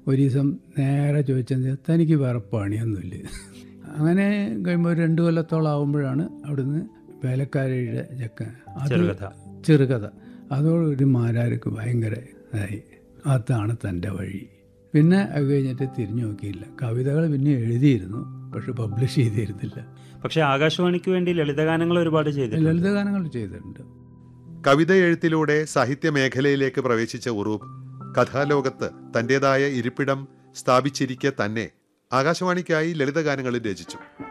ഒരു ദിവസം നേരെ ചോദിച്ചത് തനിക്ക് വേറെ പണിയൊന്നുമില്ല അങ്ങനെ കഴിയുമ്പോൾ ഒരു രണ്ട് കൊല്ലത്തോളം ആകുമ്പോഴാണ് അവിടുന്ന് വേലക്കാരിയുടെ ചെക്കൻ അത് ചെറുകഥ. ചെറുകഥ അതോടൊരു മാരാർക്ക് ഭയങ്കര ഇതായി അതാണ് തൻ്റെ വഴി പിന്നെ അത് കഴിഞ്ഞിട്ട് തിരിഞ്ഞു നോക്കിയില്ല കവിതകൾ പിന്നെ എഴുതിയിരുന്നു പക്ഷെ പബ്ലിഷ് ചെയ്തിരുന്നില്ല പക്ഷെ ആകാശവാണിക്ക് വേണ്ടി ലളിതഗാനങ്ങൾ ഒരുപാട് ചെയ്തിട്ടുണ്ട് ലളിതഗാനങ്ങൾ ചെയ്തിട്ടുണ്ട് കവിത എഴുത്തിലൂടെ സാഹിത്യ മേഖലയിലേക്ക് പ്രവേശിച്ച ഉറൂബ് കഥാലോകത്ത് തന്റേതായ ഇരിപ്പിടം സ്ഥാപിച്ചിരിക്കെ തന്നെ ആകാശവാണിക്കായി ലളിതഗാനങ്ങളും രചിച്ചു